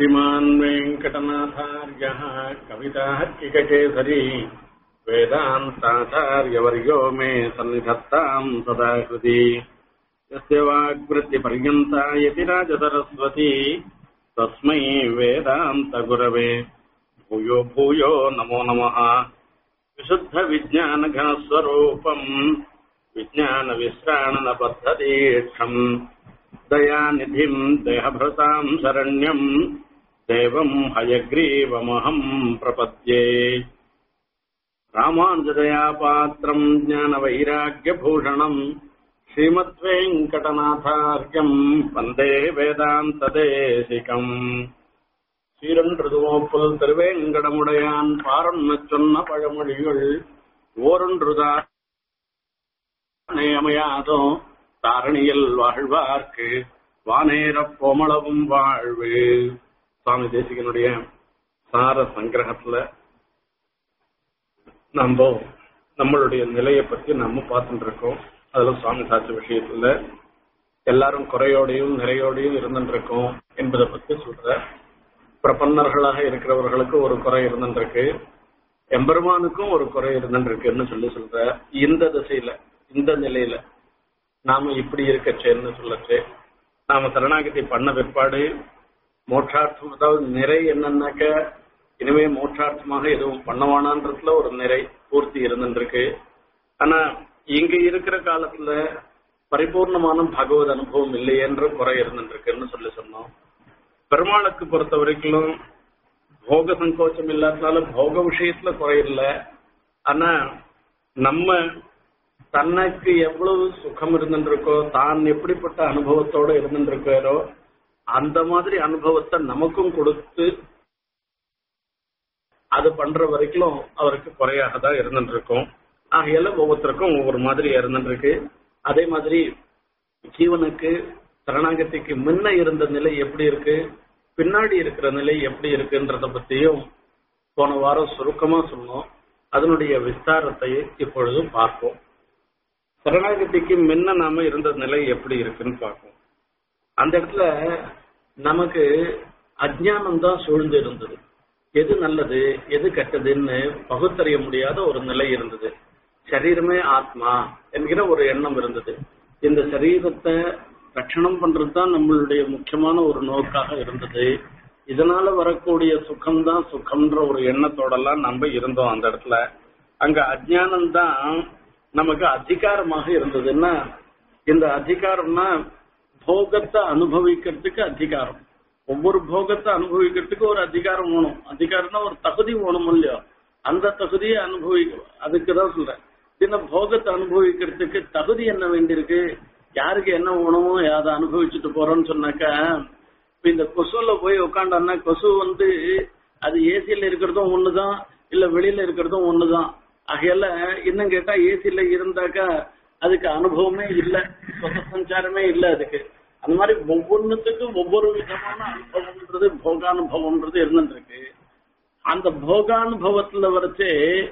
श्रीमान् वेङ्कटनाथार्यः कवितार्किककेसरी वेदान्ताचार्यवर्यो मे सन्निधत्ताम् सदा हृदि यस्य वाग्वृत्तिपर्यन्ता यतिराजसरस्वती तस्मै वेदान्तगुरवे भूयो भूयो नमो नमः विशुद्धविज्ञानघनस्वरूपम् विज्ञानविश्राणनपद्धतीक्षम् दयानिधिम् देहभृताम् शरण्यम् देवम् हयग्रीवमहम् प्रपद्ये रामानुजदयापात्रम् ज्ञानवैराग्यभूषणम् श्रीमद्वेङ्कटनाथार्यम् वन्दे वेदान्तदेशिकम् சீரொன்றுதுவோப்புல் திருவேங்கடமுடையான் பாரொன்னு சொன்ன பழமொழிகள் ஓரொன்றுதான் அமையாதோ தாரணியில் வாழ்வார்க்கு வானேரப் பொமளவும் வாழ்வு சுவாமி தேசிகனுடைய சார சங்கிரகத்துல நம்ம நம்மளுடைய நிலையை பத்தி நம்ம பார்த்துட்டு இருக்கோம் அதுல சுவாமி சாட்சி விஷயத்துல எல்லாரும் குறையோடையும் நிறையோடையும் இருந்துட்டு இருக்கோம் என்பதை பத்தி சொல்ற பிரபன்னர்களாக இருக்கிறவர்களுக்கு ஒரு குறை இருந்துருக்கு எம்பெருமானுக்கும் ஒரு குறை இருந்துருக்குன்னு சொல்லி சொல்ற இந்த திசையில இந்த நிலையில நாம இப்படி இருக்கச்சேன்னு சொல்லச்சு நாம சரணாகதி பண்ண பிற்பாடு மோட்சார்த்தம் அதாவது நிறை என்னன்னாக்க இனிமே மோட்சார்த்தமாக எதுவும் பண்ணவானான்றதுல ஒரு நிறை பூர்த்தி இருந்துருக்கு ஆனா இங்க இருக்கிற காலத்துல பரிபூர்ணமான பகவத் அனுபவம் இல்லையென்ற குறை இருந்துருக்குன்னு சொல்லி சொன்னோம் பெருமாளுக்கு பொறுத்த வரைக்கும் போக சங்கோச்சம் இல்லாதனால போக விஷயத்துல குறை இல்லை ஆனா நம்ம தனக்கு எவ்வளவு சுகம் இருந்துருக்கோ தான் எப்படிப்பட்ட அனுபவத்தோட இருந்துருக்காரோ அந்த மாதிரி அனுபவத்தை நமக்கும் கொடுத்து அது பண்ற வரைக்கும் அவருக்கு குறையாக தான் இருந்துட்டு இருக்கும் ஆகையால ஒவ்வொருத்தருக்கும் ஒவ்வொரு மாதிரி இருந்துருக்கு அதே மாதிரி ஜீவனுக்கு சரணாகதிக்கு முன்ன இருந்த நிலை எப்படி இருக்கு பின்னாடி இருக்கிற நிலை எப்படி இருக்குன்றத பத்தியும் போன வாரம் சுருக்கமா சொன்னோம் அதனுடைய விஸ்தாரத்தை இப்பொழுது பார்ப்போம் சரணாகதிக்கு முன்ன நாம இருந்த நிலை எப்படி இருக்குன்னு பார்ப்போம் அந்த இடத்துல நமக்கு அஜ்ஞானம் தான் சூழ்ந்து இருந்தது எது நல்லது எது கெட்டதுன்னு பகுத்தறிய முடியாத ஒரு நிலை இருந்தது சரீரமே ஆத்மா என்கிற ஒரு எண்ணம் இருந்தது இந்த சரீரத்தை ரட்சணம் பண்றது தான் நம்மளுடைய முக்கியமான ஒரு நோக்காக இருந்தது இதனால வரக்கூடிய சுகம்தான் சுகம்ன்ற ஒரு எண்ணத்தோடலாம் நம்ம இருந்தோம் அந்த இடத்துல அங்க அஜ்ஞானம் தான் நமக்கு அதிகாரமாக இருந்ததுன்னா இந்த அதிகாரம்னா போகத்தை அனுபவிக்கிறதுக்கு அதிகாரம் ஒவ்வொரு போகத்தை அனுபவிக்கிறதுக்கு ஒரு அதிகாரம் வேணும் அதிகாரம்னா ஒரு தகுதி வேணும் இல்லையோ அந்த தகுதியை அனுபவி அதுக்கு தான் சொல்றேன் இந்த போகத்தை அனுபவிக்கிறதுக்கு தகுதி என்ன வேண்டியிருக்கு யாருக்கு என்ன வேணுமோ அதை அனுபவிச்சுட்டு போறோம்னு சொன்னாக்கா இப்ப இந்த கொசுல போய் உட்காண்டான்னா கொசு வந்து அது ஏசியில இருக்கிறதும் ஒண்ணுதான் இல்ல வெளியில இருக்கிறதும் ஒண்ணுதான் ஆகையால இன்னும் கேட்டா ஏசியில இருந்தாக்கா அதுக்கு அனுபவமே இல்ல சொந்த சஞ்சாரமே இல்ல அதுக்கு அந்த மாதிரி ஒவ்வொன்றுத்துக்கும் ஒவ்வொரு விதமான அனுபவம்ன்றது போகானுபவம்ன்றது இருந்துருக்கு அந்த போகானுபவத்துல வரைச்சு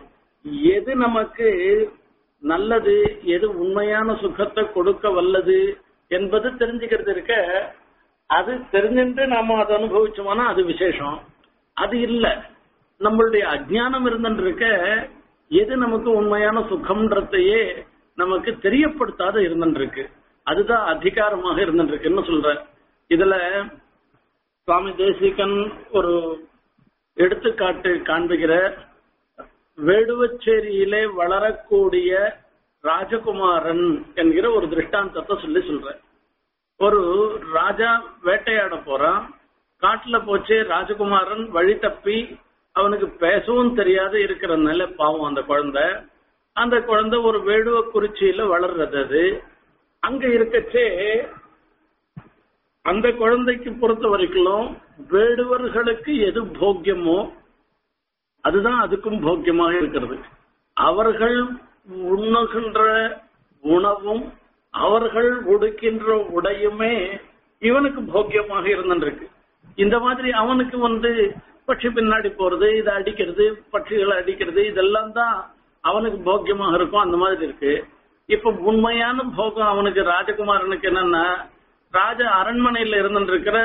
எது நமக்கு நல்லது எது உண்மையான சுகத்தை கொடுக்க வல்லது என்பது தெரிஞ்சுக்கிறது இருக்க அது தெரிஞ்சுட்டு நாம அதை அனுபவிச்சோம்னா அது விசேஷம் அது இல்ல நம்மளுடைய அஜ்ஞானம் இருந்துருக்க எது நமக்கு உண்மையான சுகம்ன்றதையே நமக்கு தெரியப்படுத்தாத இருந்துருக்கு அதுதான் அதிகாரமாக இருந்துருக்குன்னு சொல்ற இதுல சுவாமி தேசிகன் ஒரு எடுத்துக்காட்டு காண்புகிற வேடுவச்சேரியிலே வளரக்கூடிய ராஜகுமாரன் என்கிற ஒரு திருஷ்டாந்தத்தை சொல்லி சொல்ற ஒரு ராஜா வேட்டையாட போறான் காட்டுல போச்சு ராஜகுமாரன் வழி தப்பி அவனுக்கு பேசவும் தெரியாத இருக்கிற நிலை பாவம் அந்த குழந்தை அந்த குழந்தை ஒரு வேடுவ குறிச்சியில வளர்றது அது அங்க இருக்கச்சே அந்த குழந்தைக்கு பொறுத்த வரைக்கும் வேடுவர்களுக்கு எது போக்கியமோ அதுதான் அதுக்கும் போக்கியமாக இருக்கிறது அவர்கள் உண்ணுகின்ற உணவும் அவர்கள் உடுக்கின்ற உடையுமே இவனுக்கு போக்கியமாக இருந்துருக்கு இந்த மாதிரி அவனுக்கு வந்து பட்சி பின்னாடி போறது இதை அடிக்கிறது பட்சிகளை அடிக்கிறது இதெல்லாம் தான் அவனுக்கு போக்கியமாக இருக்கும் அந்த மாதிரி இருக்கு இப்ப உண்மையான போகம் அவனுக்கு ராஜகுமாரனுக்கு என்னன்னா ராஜ அரண்மனையில இருந்துருக்கிற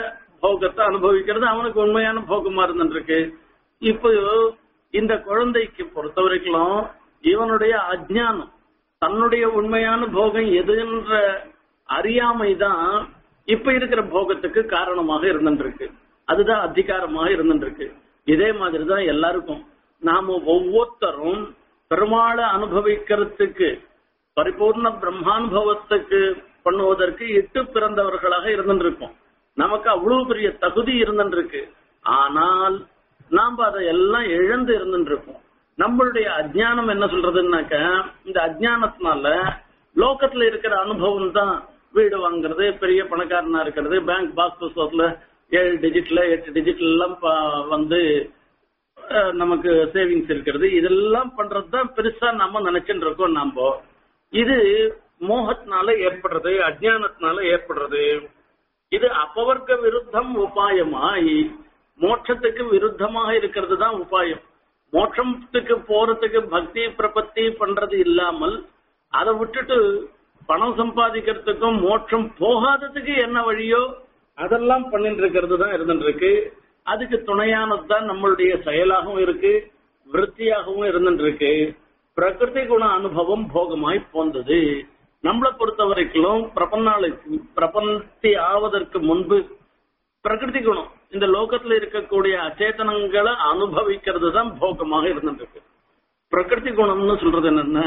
போகத்தை அனுபவிக்கிறது அவனுக்கு உண்மையான போகமா இருந்துருக்கு இப்போ இந்த குழந்தைக்கு பொறுத்த வரைக்கும் இவனுடைய அஜ்ஞானம் தன்னுடைய உண்மையான போகம் எதுன்ற அறியாமைதான் இப்ப இருக்கிற போகத்துக்கு காரணமாக இருந்துருக்கு அதுதான் அதிகாரமாக இருந்துருக்கு இதே மாதிரிதான் எல்லாருக்கும் நாம ஒவ்வொருத்தரும் பெருமாளை அனுபவிக்கிறதுக்கு பரிபூர்ண பிரம்மானுபவத்துக்கு பண்ணுவதற்கு இட்டு பிறந்தவர்களாக இருந்துருக்கோம் நமக்கு அவ்வளவு பெரிய தகுதி இருந்துருக்கு ஆனால் நாம் அதை எல்லாம் இழந்து இருந்துருக்கோம் நம்மளுடைய அஜ்ஞானம் என்ன சொல்றதுன்னாக்க இந்த அஜ்ஞானத்தினால லோகத்துல இருக்கிற அனுபவம் தான் வீடு வாங்குறது பெரிய பணக்காரனா இருக்கிறது பேங்க் பாக்ஸ் புஸ்தகத்துல ஏழு டிஜிட்ல எட்டு டிஜிட்ல எல்லாம் ப- வந்து அஹ், நமக்கு சேவிங்ஸ் இருக்கிறது இதெல்லாம் பண்றதுதான் பெருசா நம்ம நினைச்சுட்டு இருக்கோம் நாம இது மோகத்தினால ஏற்படுறது அஜ்ஞானத்தினால ஏற்படுறது இது அப்பவர்க்க விருத்தம் உபாயமாய் மோட்சத்துக்கு விருத்தமாக இருக்கிறது தான் உபாயம் மோட்சத்துக்கு போறதுக்கு பக்தி பிரபத்தி பண்றது இல்லாமல் அதை விட்டுட்டு பணம் சம்பாதிக்கிறதுக்கும் மோட்சம் போகாததுக்கு என்ன வழியோ அதெல்லாம் பண்ணிட்டு இருக்கிறது தான் இருந்துட்டு இருக்கு அதுக்கு துணையானது தான் நம்மளுடைய செயலாகவும் இருக்கு விருத்தியாகவும் இருந்துட்டு இருக்கு பிரகிருதி குண அனுபவம் போகமாய் போந்தது நம்மளை பொறுத்த வரைக்கும் பிரபன்னாளுக்கு பிரபந்தி ஆவதற்கு முன்பு பிரகிருதி குணம் இந்த லோகத்துல இருக்கக்கூடிய அச்சேதனங்களை அனுபவிக்கிறது தான் போகமாக இருந்துட்டு இருக்கு பிரகிருதி குணம்னு சொல்றது என்னன்னா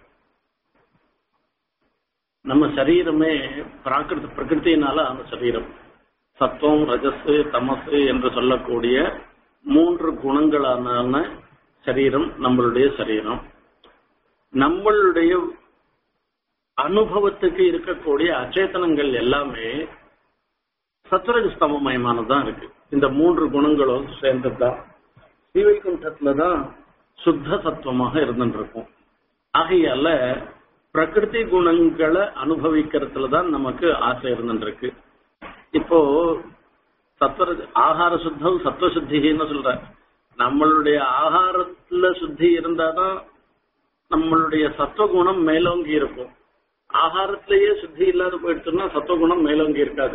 நம்ம சரீரமே பிராகிருதி பிரகிருத்தினால அந்த சரீரம் சத்துவம் ரஜஸ் தமசு என்று சொல்லக்கூடிய மூன்று குணங்களான சரீரம் நம்மளுடைய சரீரம் நம்மளுடைய அனுபவத்துக்கு இருக்கக்கூடிய அச்சேதனங்கள் எல்லாமே சத்வரஜ ஸ்தமமயமானதான் இருக்கு இந்த மூன்று குணங்களும் சேர்ந்ததுதான் ஸ்ரீவைகுண்டத்துல தான் சுத்த சத்துவமாக இருந்துட்டு இருக்கும் ஆகையால பிரகிருதி குணங்களை அனுபவிக்கிறதுல தான் நமக்கு ஆசை இருந்துட்டு இருக்கு இப்போ சத்வர ஆகார சுத்தம் சத்துவ சுத்தின்னு சொல்ற நம்மளுடைய ஆகாரத்துல சுத்தி இருந்தாதான் நம்மளுடைய சத்துவகுணம் மேலோங்கி இருக்கும் ஆகாரத்திலேயே சுத்தி இல்லாத போயிடுச்சுன்னா சத்துவகுணம் மேலோங்கி இருக்காது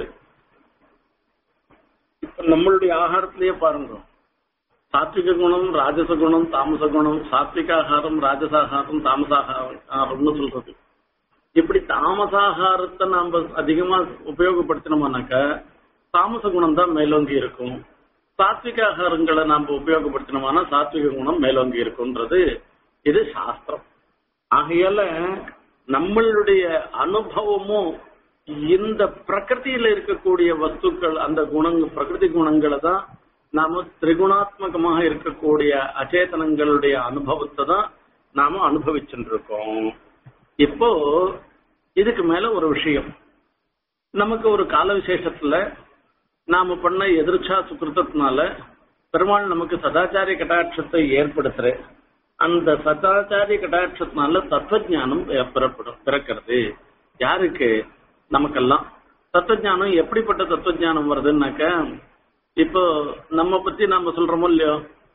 இப்ப நம்மளுடைய ஆகாரத்திலேயே பாருங்க சாத்விக குணம் ராஜச குணம் தாமச குணம் சாத்விக ஆகாரம் ராஜசாகாரம் தாமசாகாரம்னு சொல்றது இப்படி தாமசாகாரத்தை நாம அதிகமா உபயோகப்படுத்தினோம்னாக்க தாமச குணம் தான் மேலோங்கி இருக்கும் சாத்விக ஆகாரங்களை நாம உபயோகப்படுத்தினோம்னா சாத்விக குணம் மேலோங்கி இருக்கும்ன்றது இது சாஸ்திரம் ஆகையால நம்மளுடைய அனுபவமும் இந்த பிரகிருதியில இருக்கக்கூடிய வஸ்துக்கள் அந்த குணங்கள் பிரகிருதி குணங்களை தான் நாம திரிகுணாத்மகமாக இருக்கக்கூடிய அச்சேதனங்களுடைய அனுபவத்தை தான் நாம அனுபவிச்சுட்டு இருக்கோம் இப்போ இதுக்கு மேல ஒரு விஷயம் நமக்கு ஒரு கால விசேஷத்துல நாம பண்ண எதிர்ச்சா சுக்கிருத்தத்தினால பெருமாள் நமக்கு சதாச்சாரிய கட்டாட்சத்தை ஏற்படுத்துற அந்த சதாச்சாரிய கட்டாட்சத்தினால தத்துவஞானம் பிறப்படும் பிறக்கிறது யாருக்கு நமக்கெல்லாம் தத்துவஞானம் எப்படிப்பட்ட தத்துவஞானம் வருதுன்னாக்க இப்போ நம்ம பத்தி நாம சொல்றோமோ இல்லையோ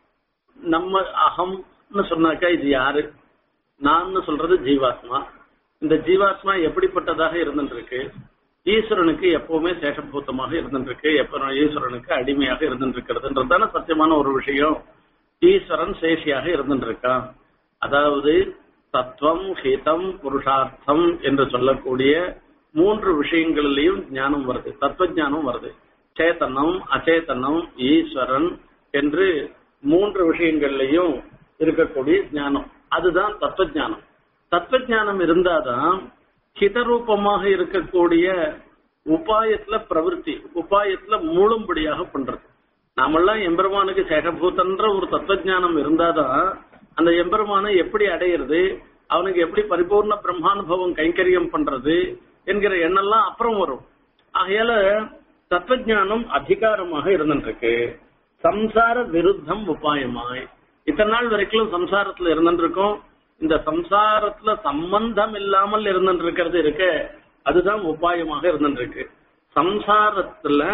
நம்ம அகம்னு சொன்னாக்கா இது யாரு நான் சொல்றது ஜீவாத்மா இந்த ஜீவாத்மா எப்படிப்பட்டதாக இருந்துருக்கு ஈஸ்வரனுக்கு எப்பவுமே சேஷபூத்தமாக இருந்துருக்கு எப்ப ஈஸ்வரனுக்கு அடிமையாக இருந்துருக்கிறதுன்றதான சத்தியமான ஒரு விஷயம் ஈஸ்வரன் சேஷியாக இருந்துருக்கான் அதாவது தத்துவம் ஹிதம் புருஷார்த்தம் என்று சொல்லக்கூடிய மூன்று விஷயங்களிலையும் ஞானம் வருது தத்துவ ஞானம் வருது சேத்தனம் அச்சேதனம் ஈஸ்வரன் என்று மூன்று விஷயங்கள்லையும் இருக்கக்கூடிய ஞானம் அதுதான் தத்துவ ஞானம் தத்துவ ஞானம் இருந்தாதான் ஹிதரூபமாக இருக்கக்கூடிய உபாயத்துல பிரவருத்தி உபாயத்துல மூழும்படியாக பண்றது நாமெல்லாம் எம்பெருமானுக்கு சேகபூத்தன்ற ஒரு தத்துவஞானம் இருந்தாதான் அந்த எம்பெருமானை எப்படி அடையிறது அவனுக்கு எப்படி பரிபூர்ண பிரம்மானுபவம் கைங்கரியம் பண்றது என்கிற எண்ணெல்லாம் அப்புறம் வரும் ஆகையால தத்துவஞானம் அதிகாரமாக இருந்துருக்கு சம்சார விருத்தம் உபாயமாய் இத்தனை நாள் வரைக்கும் சம்சாரத்துல இருந்துருக்கோம் இந்த சம்சாரத்துல சம்பந்தம் இல்லாமல் இருந்துருக்கிறது இருக்க அதுதான் உபாயமாக இருந்துருக்கு சம்சாரத்துல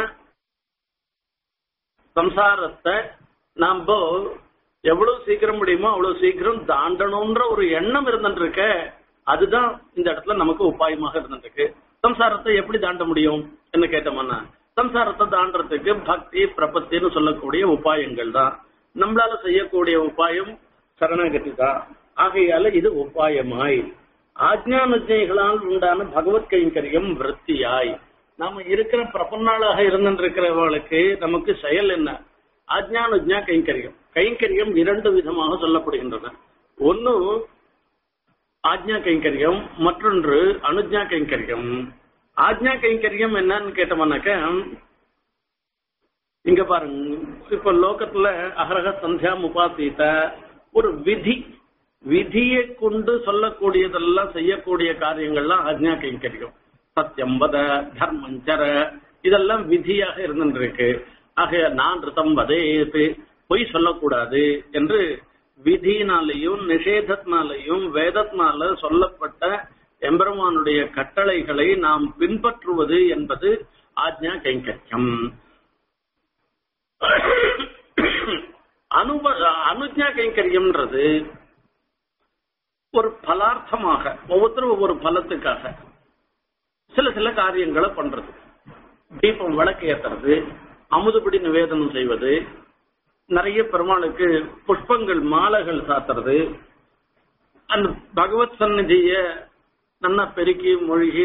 சம்சாரத்தை நாம எவ்வளவு சீக்கிரம் முடியுமோ அவ்வளவு சீக்கிரம் தாண்டணும்ன்ற ஒரு எண்ணம் இருந்துருக்க அதுதான் இந்த இடத்துல நமக்கு உபாயமாக இருந்துருக்கு சம்சாரத்தை எப்படி தாண்ட முடியும் என்ன கேட்டோம்னா சம்சாரத்தை தாண்டறதுக்கு பக்தி பிரபத்தின்னு சொல்லக்கூடிய உபாயங்கள் தான் நம்மளால செய்யக்கூடிய உபாயம் சரணாகதி தான் ஆகையால இது உபாயமாய் ஆஜ்ஞானுஜைகளால் உண்டான பகவத் கைங்கரியம் விருத்தியாய் நாம இருக்கிற பிரபன்னாளாக இருந்திருக்கிறவர்களுக்கு நமக்கு செயல் என்ன ஆஜ்ஞானுஜா கைங்கரியம் கைங்கரியம் இரண்டு விதமாக சொல்லப்படுகின்றன ஒன்னு ஆஜ்ஞா கைங்கரியம் மற்றொன்று அனுஜா கைங்கரியம் ஆஜ்ஞா கைங்கரியம் என்னன்னு கேட்டோம்னாக்க இங்க பாருங்க இப்ப லோகத்துல அகரக சந்தியா முபாசீத ஒரு விதி விதியை கொண்டு சொல்லக்கூடியதெல்லாம் செய்யக்கூடிய காரியங்கள்லாம் ஆஜ்ஞா கைங்கரியம் சத்தியம் வத தர்மஞ்சர இதெல்லாம் விதியாக இருந்துருக்கு ஆக நான் ரிதம் வதேத்து பொய் சொல்லக்கூடாது என்று விதியினாலையும் நிஷேதத்தினாலையும் வேதத்தினால சொல்லப்பட்ட எம்பெருமானுடைய கட்டளைகளை நாம் பின்பற்றுவது என்பது ஆஜ்ஞா கைங்கரியம் அனுப அனுஜா கைங்கரியம்ன்றது ஒரு பலார்த்தமாக ஒவ்வொருத்தரும் ஒவ்வொரு பலத்துக்காக சில சில காரியங்களை பண்றது தீபம் விளக்கு ஏத்துறது அமுதுபடி நிவேதனம் செய்வது நிறைய பெருமாளுக்கு புஷ்பங்கள் மாலைகள் சாத்துறது அந்த பகவத் சந்நிதிய நல்லா பெருக்கி மொழிகி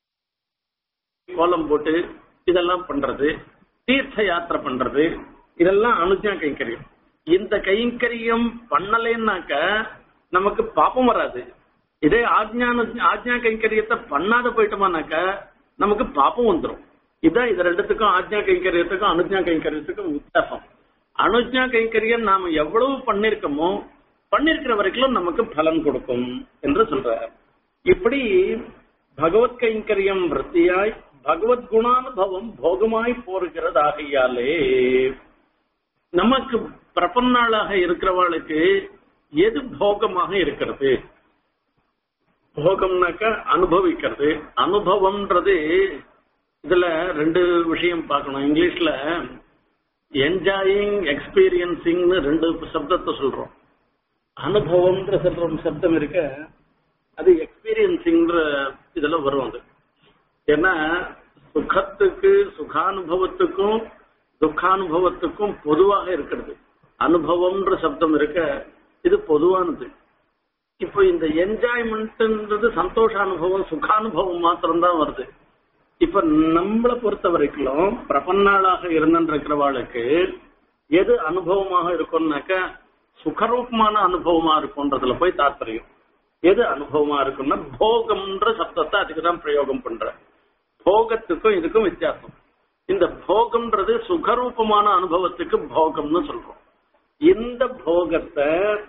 கோலம் போட்டு இதெல்லாம் பண்றது தீர்த்த யாத்திரை பண்றது இதெல்லாம் அனுஜா கைங்கரியம் இந்த கைங்கரியம் பண்ணலைன்னாக்க நமக்கு பாப்பம் வராது இதே ஆஜ்ஞான ஆஜ்ஞா கைங்கரியத்தை பண்ணாத போயிட்டோமானாக்க நமக்கு பாப்பம் வந்துடும் இதான் இது ரெண்டுத்துக்கும் ஆஜ்ஞா கைங்கரியத்துக்கும் அனுஜா கைங்கரியத்துக்கும் வித்தியாசம் அனுஜா கைங்கரியம் நாம எவ்வளவு பண்ணிருக்கோமோ பண்ணிருக்கிற வரைக்கும் நமக்கு பலன் கொடுக்கும் என்று சொல்றார் இப்படி பகவத் கைங்கரியம் விருத்தியாய் பகவத் குணானுபவம் போகமாய் போருகிறது ஆகையாலே நமக்கு பிரபன்னாளாக இருக்கிறவளுக்கு எது போகமாக இருக்கிறது போகம்னாக்க அனுபவிக்கிறது அனுபவம்ன்றது இதுல ரெண்டு விஷயம் பார்க்கணும் இங்கிலீஷ்ல என்ஜாயிங் எக்ஸ்பீரியன்சிங்னு ரெண்டு சப்தத்தை சொல்றோம் அனுபவம்ன்ற சொல்ற சப்தம் இருக்க அது எக்ஸ்பீரியன்சிங்கிற இதுல வரும் அது ஏன்னா சுகத்துக்கு சுகானுபவத்துக்கும் துக்கானுபவத்துக்கும் பொதுவாக இருக்கிறது அனுபவம்ன்ற சப்தம் இருக்க இது பொதுவானது இப்போ இந்த என்ஜாய்மெண்ட்ன்றது சந்தோஷ அனுபவம் சுகானுபவம் மாத்திரம்தான் வருது இப்ப நம்மளை பொறுத்த வரைக்கும் பிரபன்னாளாக இருந்திருக்கிறவாளுக்கு எது அனுபவமாக இருக்கும்னாக்க சுகரூபமான அனுபவமா இருக்கும்ன்றதுல போய் தாற்பயம் எது அனுபவமா இருக்கும்னா போகம்ன்ற சப்தத்தை அதுக்கு தான் பிரயோகம் பண்ற போகத்துக்கும் இதுக்கும் வித்தியாசம் இந்த போகம்ன்றது சுகரூபமான அனுபவத்துக்கு போகம்னு சொல்றோம் இந்த போகத்தை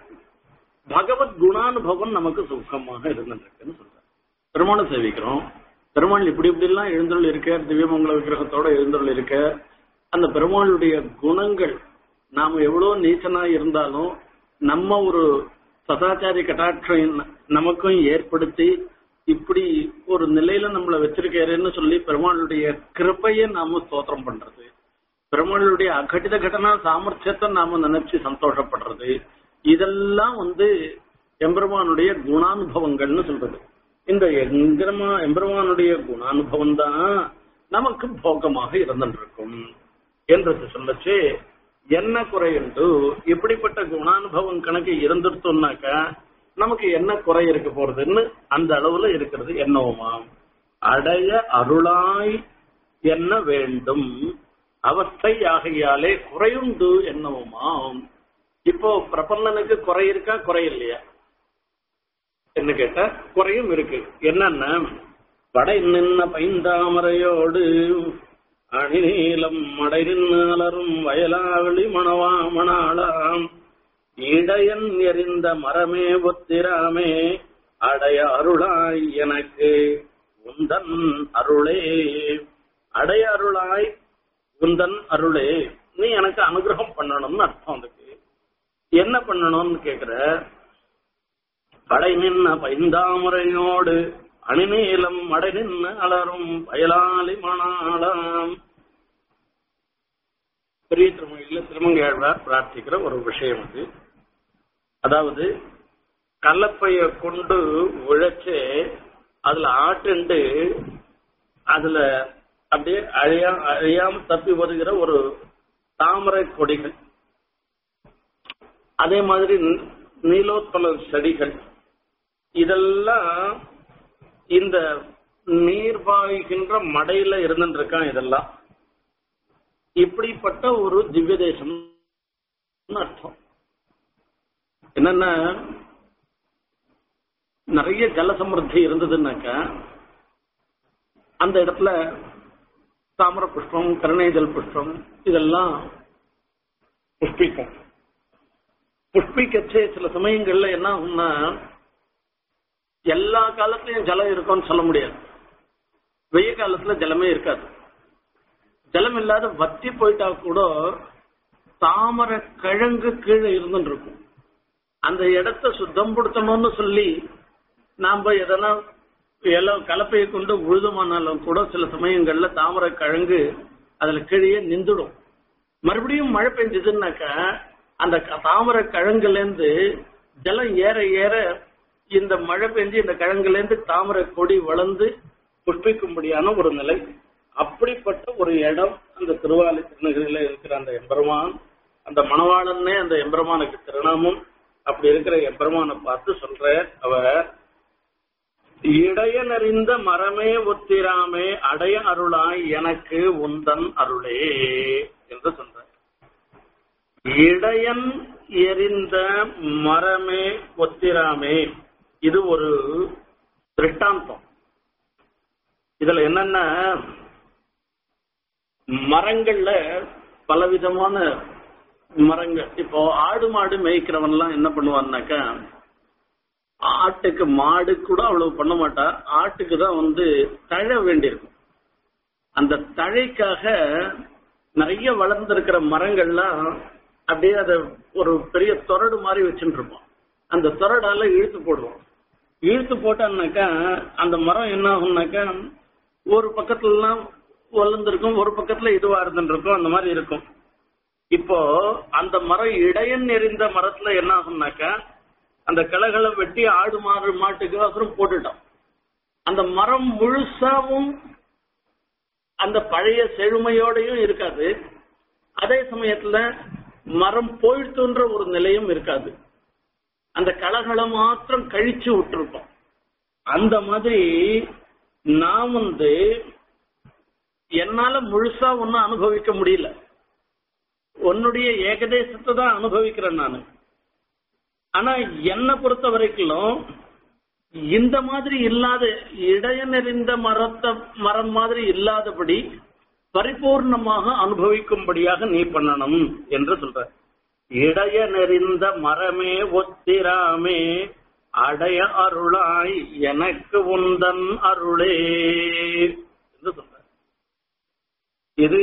பகவத் குணானுபவம் நமக்கு சுகமாக இருந்துருக்குன்னு சொல்றேன் பெருமாளை சேவிக்கிறோம் பெருமாள் இப்படி இப்படி எல்லாம் எழுந்தருள் இருக்க திவ்யமங்கல விக்கிரகத்தோட எழுந்தருள் இருக்க அந்த பெருமாளுடைய குணங்கள் நாம எவ்வளவு நீச்சனா இருந்தாலும் நம்ம ஒரு சதாச்சாரி கட்டாட்சம் நமக்கும் ஏற்படுத்தி இப்படி ஒரு நிலையில நம்மள வச்சிருக்காருன்னு சொல்லி பெருமாளுடைய கிருப்பையை நாம ஸ்தோத்திரம் பண்றது பெருமாளுடைய அகட்டித கடனா சாமர்த்தியத்தை நாம நினைச்சு சந்தோஷப்படுறது இதெல்லாம் வந்து எம்பெருமானுடைய குணானுபவங்கள்னு சொல்றது இந்த எங்கிரமா எம்பெருமானுடைய குணானுபவம் தான் நமக்கு போகமாக இருந்திருக்கும் என்றது சொல்லச்சு என்ன குறை என்று இப்படிப்பட்ட குணானுபவம் கணக்கு இருந்துட்டோம்னாக்க நமக்கு என்ன குறை இருக்க போறதுன்னு அந்த அளவுல இருக்கிறது என்னவுமா அடைய அருளாய் என்ன வேண்டும் அவஸ்தை ஆகையாலே குறையுண்டு என்னவுமாம் இப்போ பிரபந்தனுக்கு குறை இருக்கா குறை இல்லையா என்ன கேட்டா குறையும் இருக்கு என்னன்னா படை நின்ன பைந்தாமரையோடு அணிநீலம் மடை நின்று அலரும் வயலாவளி மணவா மணாளாம் இடையன் எறிந்த மரமே ஒத்திராமே அடைய அருளாய் எனக்கு உந்தன் அருளே அடைய அருளாய் உந்தன் அருளே நீ எனக்கு அனுகிரகம் பண்ணணும்னு அர்த்தம் அதுக்கு என்ன பண்ணணும்னு கேக்குற படை நின்ன பைந்தாமுறையோடு அணிநீலம் மடை நின்ன அலரும் வயலாளி மணாளாம் பெரிய திருமொழியில திருமங்கையாழ்வார் பிரார்த்திக்கிற ஒரு விஷயம் அது அதாவது கலப்பைய கொண்டு உழைச்சு அதுல ஆட்டுண்டு அதுல அப்படியே அழியா அழியாம தப்பி வருகிற ஒரு தாமரை கொடிகள் அதே மாதிரி நி- நீலோத்பல செடிகள் இதெல்லாம் இந்த நீர் பாய்கின்ற மடையில இருந்துருக்கான் இதெல்லாம் இப்படிப்பட்ட ஒரு திவ்ய தேசம் அர்த்தம் என்னன்னா நிறைய ஜல சமிருத்தி இருந்ததுன்னாக்கா அந்த இடத்துல தாமர புஷ்பம் கருணைஜல் புஷ்பம் இதெல்லாம் புஷ்பிக்கும் புஷ்பிக்கச்சே சில சமயங்கள்ல என்ன ஆகும்னா எல்லா காலத்திலயும் ஜலம் இருக்கும்னு சொல்ல முடியாது வெய்ய காலத்துல ஜலமே இருக்காது ஜலம் இல்லாத வத்தி போயிட்டா கூட தாமரை கிழங்கு கீழே இருந்துட்டு இருக்கும் அந்த இடத்த சுத்தம் படுத்தணும்னு சொல்லி நாம எதனா எல்லாம் கலப்பையை கொண்டு உழுதுமானாலும் கூட சில சமயங்கள்ல தாமரை கிழங்கு அதுல கீழே நின்றுடும் மறுபடியும் மழை பெஞ்சதுன்னாக்கா அந்த க- தாமரை கிழங்குல இருந்து ஜலம் ஏற ஏற இந்த மழை பெஞ்சு இந்த கிழங்குல இருந்து தாமரை கொடி வளர்ந்து புஷ்பிக்கும்படியான ஒரு நிலை அப்படிப்பட்ட ஒரு இடம் அந்த திருவாலி திருநகரில இருக்கிற அந்த எம்பெருமான் அந்த மணவாளன்னே அந்த எம்பெருமானுக்கு திருநாமம் அப்படி இருக்கிற எம்பெருமானை பார்த்து சொல்ற அவர் இடையனறிந்த மரமே ஒத்திராமே அடைய அருளாய் எனக்கு உந்தன் அருளே என்று சொல்ற இடையன் எரிந்த மரமே ஒத்திராமே இது ஒரு திருஷ்டாந்தம் இதுல என்னன்னா மரங்கள்ல பலவிதமான மரங்கள் இப்போ ஆடு மாடு மேய்க்கிறவன்லாம் என்ன பண்ணுவான்னாக்கா ஆட்டுக்கு மாடு கூட அவ்வளவு பண்ண மாட்டா ஆட்டுக்கு தான் வந்து தழை வேண்டியிருக்கும் அந்த தழைக்காக நிறைய வளர்ந்திருக்கிற மரங்கள்லாம் அப்படியே அதை ஒரு பெரிய தொரடு மாதிரி வச்சுட்டு இருப்போம் அந்த தொரடால இழுத்து போடுவோம் இழுத்து போட்டான்னாக்கா அந்த மரம் என்ன ஆகும்னாக்கா ஒரு பக்கத்துலலாம் வளர்ந்துருக்கும் ஒரு பக்கத்துல இதுவா இருந்துருக்கும் அந்த மாதிரி இருக்கும் இப்போ அந்த மரம் இடையன் எறிந்த மரத்துல என்ன ஆகும்னாக்கா அந்த கிளைகளை வெட்டி ஆடு மாடு மாட்டுக்கு அப்புறம் போட்டுட்டோம் அந்த மரம் முழுசாவும் அந்த பழைய செழுமையோடையும் இருக்காது அதே சமயத்துல மரம் போயிடுத்துன்ற ஒரு நிலையும் இருக்காது அந்த களைகளை மாத்திரம் கழிச்சு விட்டுருப்போம் அந்த மாதிரி நான் வந்து என்னால முழுசா ஒன்னும் அனுபவிக்க முடியல உன்னுடைய ஏகதேசத்தை தான் அனுபவிக்கிறேன் நான் ஆனா என்னை பொறுத்த வரைக்கும் இந்த மாதிரி இல்லாத இடையனறிந்த மரத்த மரம் மாதிரி இல்லாதபடி பரிபூர்ணமாக அனுபவிக்கும்படியாக நீ பண்ணணும் என்று சொல்ற இடையனறிந்த மரமே ஒத்திராமே அடைய அருளாய் எனக்கு உந்தன் அருளே என்று சொல்ற இது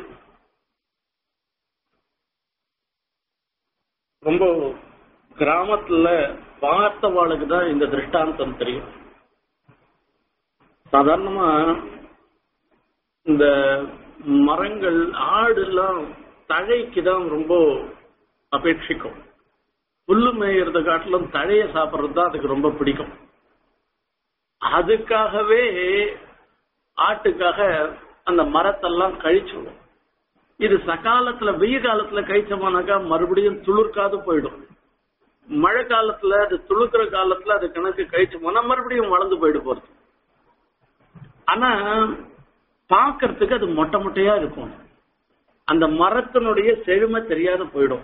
ரொம்ப கிராமத்துல பார்த்தவாளுக்கு தான் இந்த திருஷ்டாந்தம் தெரியும் சாதாரணமா இந்த மரங்கள் ஆடு எல்லாம் தழைக்கு தான் ரொம்ப அபேட்சிக்கும் புல்லு மேயறத காட்டிலும் தழைய சாப்பிட்றது தான் அதுக்கு ரொம்ப பிடிக்கும் அதுக்காகவே ஆட்டுக்காக அந்த மரத்தெல்லாம் கழிச்சுடும் இது சகாலத்துல வெய்ய காலத்துல கழிச்சோம்னாக்கா மறுபடியும் துளிர்க்காது போயிடும் மழை காலத்துல அது துளுக்குற காலத்துல அது கணக்கு கழிச்சோம்னா மறுபடியும் வளர்ந்து போயிடு போறது ஆனா பார்க்கறதுக்கு அது மொட்டை மொட்டையா இருக்கும் அந்த மரத்தினுடைய செழுமை தெரியாத போயிடும்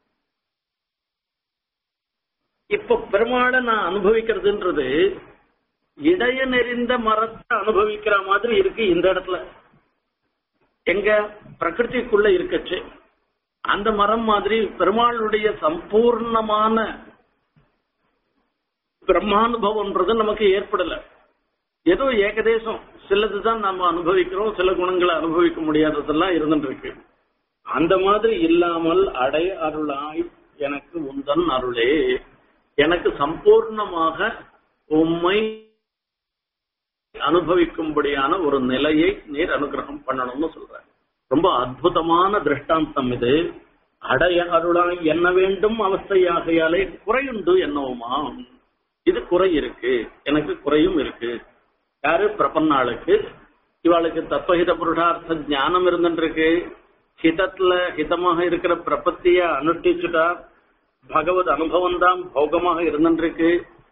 இப்ப பெருமாளை நான் அனுபவிக்கிறதுன்றது இடைய நெறிந்த மரத்தை அனுபவிக்கிற மாதிரி இருக்கு இந்த இடத்துல எங்க பிரகிருதிக்குள்ள இருக்கச்சு அந்த மரம் மாதிரி பெருமாளுடைய சம்பூர்ணமான பிரம்மானுபவம்ன்றது நமக்கு ஏற்படல ஏதோ ஏகதேசம் சிலதுதான் நாம அனுபவிக்கிறோம் சில குணங்களை அனுபவிக்க முடியாததெல்லாம் இருந்துட்டு இருக்கு அந்த மாதிரி இல்லாமல் அடைய அருளாய் எனக்கு உந்தன் அருளே எனக்கு சம்பூர்ணமாக உம்மை அனுபவிக்கும்படியான ஒரு நிலையை நீர் அனுகிரகம் பண்ணணும்னு சொல்ற ரொம்ப அற்புதமான திருஷ்டாந்தம் இது அடைய அருளாய் என்ன வேண்டும் அவஸ்தையாகையாலே குறையுண்டு என்னவுமா இது குறை இருக்கு எனக்கு குறையும் இருக்கு யாரு பிரபன்னாளுக்கு இவாளுக்கு தத்துவஹித புருஷார்த்த ஞானம் இருந்துருக்கு ஹிதத்துல ஹிதமாக இருக்கிற பிரபத்திய அனுஷ்டிச்சுட்டா பகவத் அனுபவம் தான் போகமாக இருந்துருக்கு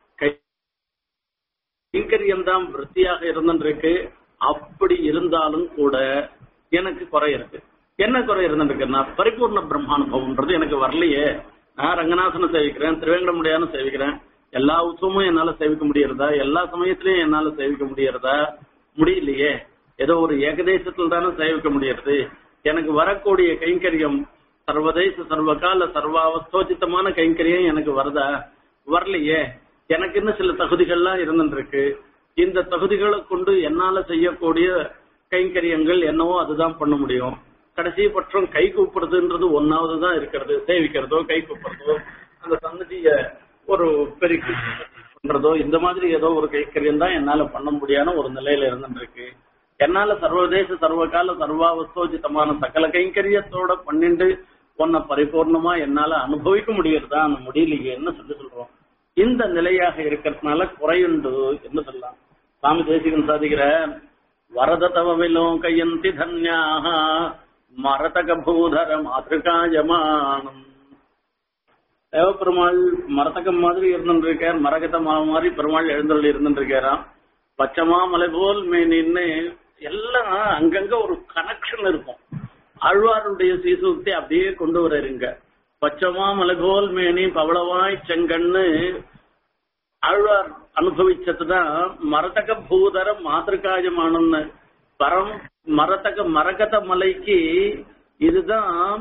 கைங்கரியம் தான் விருத்தியாக இருந்துருக்கு அப்படி இருந்தாலும் கூட எனக்கு குறை இருக்கு என்ன குறை இருந்துருக்குன்னா பரிபூர்ண பிரம்மானுபவம்ன்றது எனக்கு வரலையே நான் ரங்கநாதனை சேவிக்கிறேன் திருவேங்கடமுடியான்னு சேவிக்கிறேன் எல்லா உற்சவமும் என்னால சேவிக்க முடியறதா எல்லா சமயத்திலயும் என்னால சேவிக்க முடியறதா முடியலையே ஏதோ ஒரு ஏகதேசத்துல தானே சேவிக்க முடியறது எனக்கு வரக்கூடிய கைங்கரியம் சர்வதேச சர்வகால சர்வாவஸ்தோச்சித்தமான கைங்கரியம் எனக்கு வருதா வரலையே எனக்கு இன்னும் சில தகுதிகள்லாம் இருந்துருக்கு இந்த தகுதிகளை கொண்டு என்னால செய்யக்கூடிய கைங்கரியங்கள் என்னவோ அதுதான் பண்ண முடியும் கடைசி பட்சம் கை கூப்பிடுறதுன்றது ஒன்னாவது தான் இருக்கிறது சேவிக்கிறதோ கை கூப்பிடுறதோ அந்த சன்னதிய ஒரு பெருக்கி பண்றதோ இந்த மாதிரி ஏதோ ஒரு கைக்கரியம் தான் என்னால பண்ண முடியாத ஒரு நிலையில இருந்துருக்கு என்னால சர்வதேச சர்வகால சர்வாவஸ்தோஜிதமான சகல கைங்கரியத்தோட பண்ணிண்டு உன்னை பரிபூர்ணமா என்னால அனுபவிக்க முடியறதா அந்த முடியலையேன்னு சொல்லி சொல்றோம் இந்த நிலையாக இருக்கிறதுனால குறையுண்டு என்று சொல்லலாம் சாமி தேசிகன் சாதிக்கிற வரத தவவிலும் கையந்தி தன்யாக மரதக பூதர மாதிருகாயமானம் தேவப்பெருமாள் மரதகம் மாதிரி இருந்துருக்கார் மரகத மாவு மாதிரி பெருமாள் எழுந்தருள் இருந்துருக்காராம் பச்சமா மலை போல் மேனின்னு எல்லாம் அங்கங்க ஒரு கனெக்ஷன் இருக்கும் ஆழ்வாருடைய சீசூக்தி அப்படியே கொண்டு வரீங்க பச்சமா மலை போல் மேனி பவளவாய் செங்கண்ணு ஆழ்வார் அனுபவிச்சதுதான் மரதக பூதர மாதிருகாயமானம்னு பரம் மரத்தக மரகத மலைக்கு இதுதான்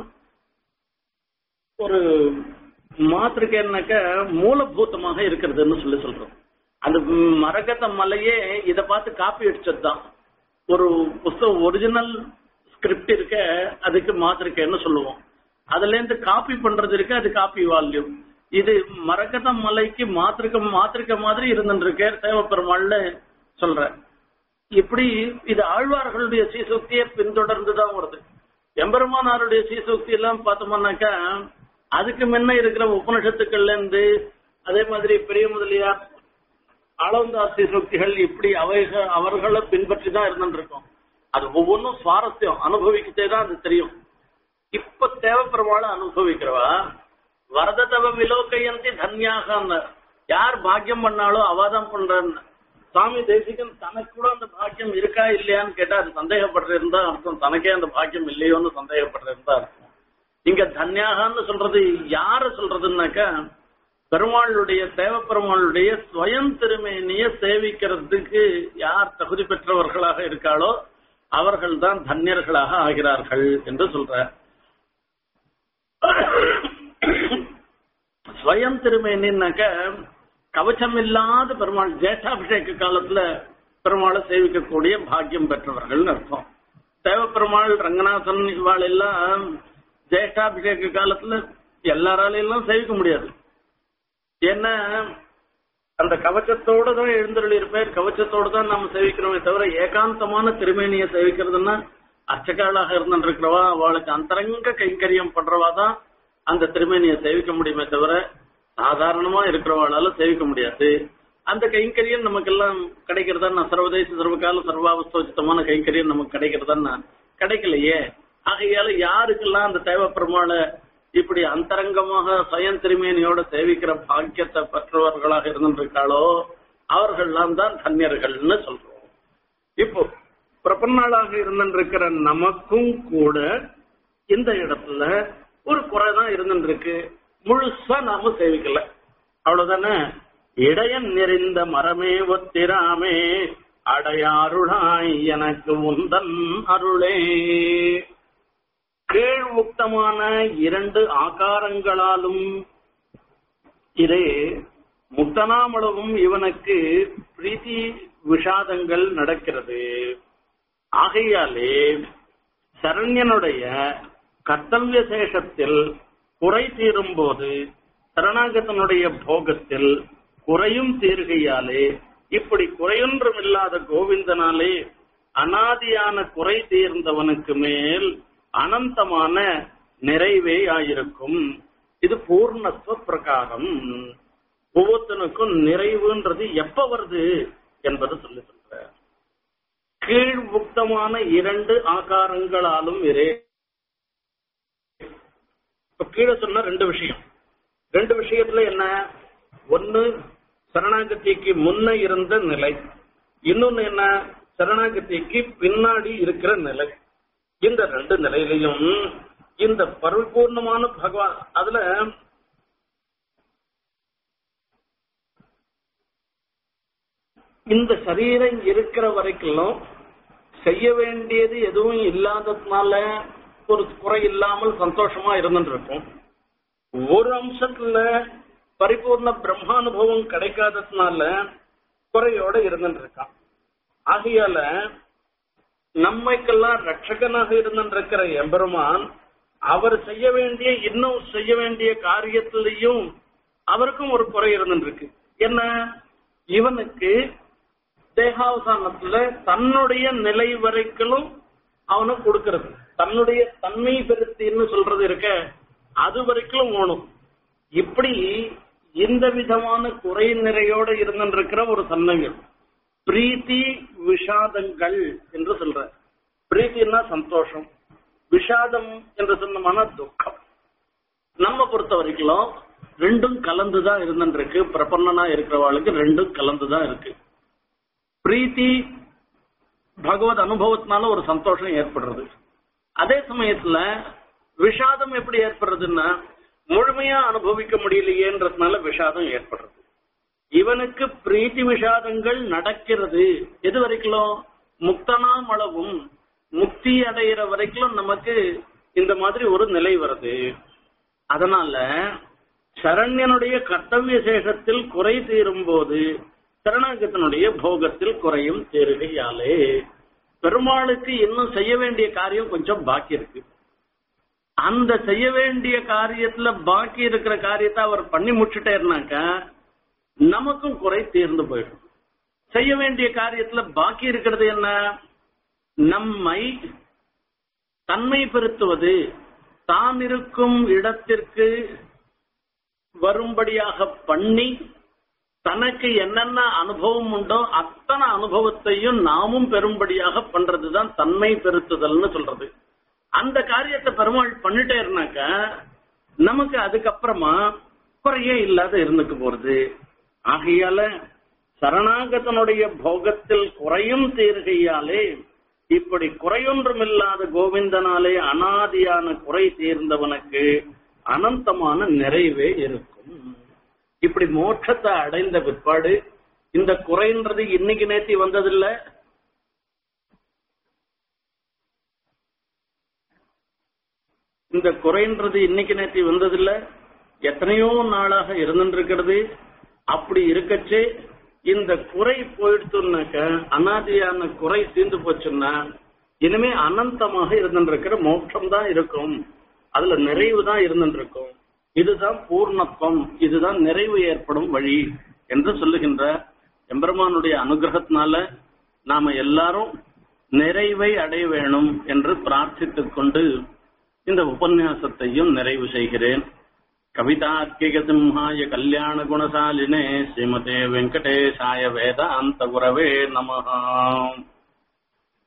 ஒரு மாத்திருக்கேன்னாக்க மூலபூத்தமாக இருக்கிறதுன்னு சொல்லி சொல்றோம் அந்த மரகத மலையே இத பார்த்து காப்பி அடிச்சதுதான் ஒரு புஸ்தகம் ஒரிஜினல் ஸ்கிரிப்ட் இருக்க அதுக்கு மாத்திருக்கேன்னு சொல்லுவோம் அதுல இருந்து காப்பி பண்றது இருக்கு அது காப்பி வால்யூம் இது மரகத மலைக்கு மாத்திருக்க மாத்திருக்க மாதிரி இருந்துருக்கு தேவப்பெருமாள்னு சொல்றேன் இப்படி இது ஆழ்வார்களுடைய சீசூக்தியை பின்தொடர்ந்துதான் வருது எம்பெருமானாருடைய சீசூக்தி எல்லாம் பார்த்தோம்னாக்கா அதுக்கு முன்ன இருக்கிற உபனிஷத்துக்கள்ல இருந்து அதே மாதிரி பெரிய முதலியார் ஆளவந்தார் சீசூக்திகள் இப்படி அவைக அவர்களை பின்பற்றி தான் இருந்துருக்கோம் அது ஒவ்வொன்றும் சுவாரஸ்யம் அனுபவிக்கிட்டே தான் அது தெரியும் இப்ப தேவைப்படுறவாள அனுபவிக்கிறவா வரத தவ விலோகையந்தி தன்யாக யார் பாக்கியம் பண்ணாலோ அவாதான் பண்றான்னு சுவாமி தேசிகன் தனக்கு கூட அந்த பாக்கியம் இருக்கா இல்லையான்னு கேட்டா அது சந்தேகப்படுறதா அர்த்தம் தனக்கே அந்த பாக்கியம் இல்லையோன்னு சந்தேகப்படுறதா அர்த்தம் இங்க தன்யாகன்னு சொல்றது யார சொல்றதுன்னாக்கா பெருமாளுடைய தேவப்பெருமாளுடைய ஸ்வயம் திருமேனிய சேவிக்கிறதுக்கு யார் தகுதி பெற்றவர்களாக இருக்காளோ அவர்கள் தான் தன்யர்களாக ஆகிறார்கள் என்று சொல்ற ஸ்வயம் திருமேனின்னாக்க கவச்சம் இல்லாத பெருமாள் ஜேஷ்டாபிஷேக காலத்துல பெருமாளை சேவிக்கக்கூடிய பாக்கியம் பெற்றவர்கள் அர்த்தம் தேவப்பெருமாள் ரங்கநாதன் இவாள் எல்லாம் ஜேஷ்டாபிஷேக காலத்துல எல்லாராலையும் சேவிக்க முடியாது ஏன்னா அந்த கவச்சத்தோட தான் எழுந்தருள் இருப்பார் கவச்சத்தோட தான் நம்ம சேவிக்கிறோமே தவிர ஏகாந்தமான திருமேனியை சேவிக்கிறதுன்னா அர்ச்சகாளாக இருந்துருக்கிறவா அவளுக்கு அந்தரங்க கைங்கரியம் பண்றவா தான் அந்த திருமேனியை சேவிக்க முடியுமே தவிர சாதாரணமா இருக்கிறவாளால சேவிக்க முடியாது அந்த கைங்கரியம் நமக்கு எல்லாம் கிடைக்கிறதா சர்வதேச சர்வகால சர்வாவஸ்தோச்சித்தமான கைங்கரியம் நமக்கு கிடைக்கிறதா கிடைக்கலையே ஆகையால யாருக்கெல்லாம் அந்த தேவ பெருமாளை இப்படி அந்தரங்கமாக சுயம் திருமேனியோட சேவிக்கிற பாக்கியத்தை பெற்றவர்களாக இருந்திருக்காளோ அவர்கள்லாம் தான் தன்யர்கள்னு சொல்றோம் இப்போ பிரபன்னாளாக இருந்திருக்கிற நமக்கும் கூட இந்த இடத்துல ஒரு குறைதான் இருந்துருக்கு முழுசா நாம சேவிக்கல அவ்வளவுதானே இடையன் நிறைந்த மரமே ஒத்திராமே அடையாருளாய் எனக்கு உந்தன் அருளே கீழ் உக்தமான இரண்டு ஆகாரங்களாலும் இதே முக்தனாமளவும் இவனுக்கு பிரீத்தி விஷாதங்கள் நடக்கிறது ஆகையாலே சரண்யனுடைய கர்த்தவிய சேஷத்தில் குறை தீரும் போது சரணாகதனுடைய போகத்தில் குறையும் தீர்கையாலே இப்படி குறையொன்றும் இல்லாத கோவிந்தனாலே அனாதியான குறை தீர்ந்தவனுக்கு மேல் அனந்தமான நிறைவே ஆயிருக்கும் இது பூர்ணத்துவ பிரகாரம் ஒவ்வொருத்தனுக்கும் நிறைவுன்றது எப்ப வருது என்பது சொல்லி சொல்ற கீழ்முக்தமான இரண்டு ஆகாரங்களாலும் இரே இப்ப கீழே சொன்ன ரெண்டு விஷயம் ரெண்டு விஷயத்துல என்ன ஒன்னு சரணாகதிக்கு முன்ன இருந்த நிலை இன்னொன்னு என்ன சரணாகதிக்கு பின்னாடி இருக்கிற நிலை இந்த ரெண்டு நிலையிலையும் இந்த பரிபூர்ணமான பகவான் அதுல இந்த சரீரம் இருக்கிற வரைக்கும் செய்ய வேண்டியது எதுவும் இல்லாததுனால ஒரு குறை இல்லாமல் சந்தோஷமா இருந்துட்டு இருக்கும் ஒரு அம்சத்துல பரிபூர்ண பிரம்மானுபவம் கிடைக்காததுனால குறையோட இருந்துட்டு இருக்கான் ஆகையால நம்மைக்கெல்லாம் ரட்சகனாக இருந்திருக்கிற எம்பெருமான் அவர் செய்ய வேண்டிய இன்னும் செய்ய வேண்டிய காரியத்திலையும் அவருக்கும் ஒரு குறை இருந்துருக்கு என்ன இவனுக்கு தேகாவசானத்துல தன்னுடைய நிலை வரைக்கும் அவனுக்கு கொடுக்கறது தன்னுடைய தன்மை பெருத்தின்னு சொல்றது இருக்க அது வரைக்கும் ஓணும் இப்படி இந்த விதமான குறை நிறையோட இருந்திருக்கிற ஒரு தன்மைகள் பிரீத்தி விஷாதங்கள் என்று சொல்ற பிரீத்தின்னா சந்தோஷம் விஷாதம் என்று சொன்னமான துக்கம் நம்ம பொறுத்த வரைக்கும் ரெண்டும் கலந்துதான் இருந்துருக்கு பிரபன்னனா இருக்கிறவாளுக்கு ரெண்டும் கலந்துதான் இருக்கு பிரீத்தி பகவத் அனுபவத்தினால ஒரு சந்தோஷம் ஏற்படுறது அதே சமயத்துல விஷாதம் எப்படி ஏற்படுறதுன்னா முழுமையா அனுபவிக்க முடியலையேன்றதுனால விஷாதம் ஏற்படுறது இவனுக்கு பிரீத்தி விஷாதங்கள் நடக்கிறது எது வரைக்கும் முக்தனாம் அளவும் முக்தி அடைகிற வரைக்கும் நமக்கு இந்த மாதிரி ஒரு நிலை வருது அதனால சரண்யனுடைய கர்த்தவிய சேஷத்தில் குறை தீரும் போது சரணாகத்தினுடைய போகத்தில் குறையும் தீருகையாலே பெருமாளுக்கு இன்னும் செய்ய வேண்டிய காரியம் கொஞ்சம் பாக்கி இருக்கு அந்த செய்ய வேண்டிய காரியத்துல பாக்கி இருக்கிற காரியத்தை அவர் பண்ணி முடிச்சுட்டேருனாக்கா நமக்கும் குறை தீர்ந்து போயிடும் செய்ய வேண்டிய காரியத்துல பாக்கி இருக்கிறது என்ன நம்மை தன்மைப்படுத்துவது தான் இருக்கும் இடத்திற்கு வரும்படியாக பண்ணி தனக்கு என்னென்ன அனுபவம் உண்டோ அத்தனை அனுபவத்தையும் நாமும் பெறும்படியாக பண்றதுதான் தன்மை பெருத்துதல்னு சொல்றது அந்த காரியத்தை பெருமாள் பண்ணிட்டே இருந்தாக்க நமக்கு அதுக்கப்புறமா குறையே இல்லாத இருந்துக்கு போறது ஆகையால சரணாகதனுடைய போகத்தில் குறையும் தீர்கையாலே இப்படி குறையொன்றுமில்லாத கோவிந்தனாலே அனாதியான குறை தீர்ந்தவனுக்கு அனந்தமான நிறைவே இருக்கும் இப்படி மோட்சத்தை அடைந்த பிற்பாடு இந்த குறைன்றது இன்னைக்கு நேத்தி வந்ததில்ல இந்த குறைன்றது இன்னைக்கு நேத்தி வந்ததில்ல எத்தனையோ நாளாக இருந்துருக்கிறது அப்படி இருக்கச்சே இந்த குறை போயிடுத்துனாக்க அனாதியான குறை தீர்ந்து போச்சுன்னா இனிமே அனந்தமாக இருந்துருக்கிற மோட்சம் தான் இருக்கும் அதுல நிறைவு தான் இருந்துருக்கும் இதுதான் பூர்ணத்துவம் இதுதான் நிறைவு ஏற்படும் வழி என்று சொல்லுகின்ற எம்பெருமானுடைய அனுகிரகத்தினால நாம எல்லாரும் நிறைவை அடைய வேணும் என்று பிரார்த்தித்துக் கொண்டு இந்த உபன்யாசத்தையும் நிறைவு செய்கிறேன் கவிதார்க்கிக சிம்ஹாய கல்யாண குணசாலினே ஸ்ரீமதே வெங்கடேசாய வேதாந்த குரவே நமஹா